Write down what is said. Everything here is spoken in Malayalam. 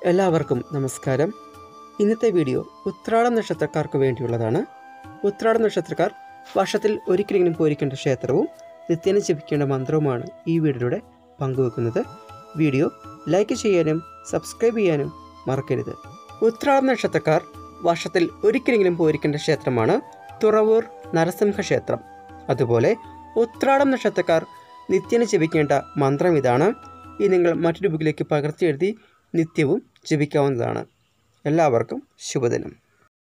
എല്ലാവർക്കും നമസ്കാരം ഇന്നത്തെ വീഡിയോ ഉത്രാടം നക്ഷത്രക്കാർക്ക് വേണ്ടിയുള്ളതാണ് ഉത്രാടം നക്ഷത്രക്കാർ വർഷത്തിൽ ഒരിക്കലെങ്കിലും പോയിരിക്കേണ്ട ക്ഷേത്രവും നിത്യേന ജപിക്കേണ്ട മന്ത്രവുമാണ് ഈ വീഡിയോയിലൂടെ പങ്കുവെക്കുന്നത് വീഡിയോ ലൈക്ക് ചെയ്യാനും സബ്സ്ക്രൈബ് ചെയ്യാനും മറക്കരുത് ഉത്രാടം നക്ഷത്രക്കാർ വർഷത്തിൽ ഒരിക്കലെങ്കിലും പോയിരിക്കേണ്ട ക്ഷേത്രമാണ് തുറവൂർ നരസിംഹ ക്ഷേത്രം അതുപോലെ ഉത്രാടം നക്ഷത്രക്കാർ നിത്യേന ജപിക്കേണ്ട മന്ത്രം ഇതാണ് ഇത് നിങ്ങൾ മറ്റൊരു ബുക്കിലേക്ക് പകർത്തി എഴുതി നിത്യവും ജപിക്കാവുന്നതാണ് എല്ലാവർക്കും ശുഭദിനം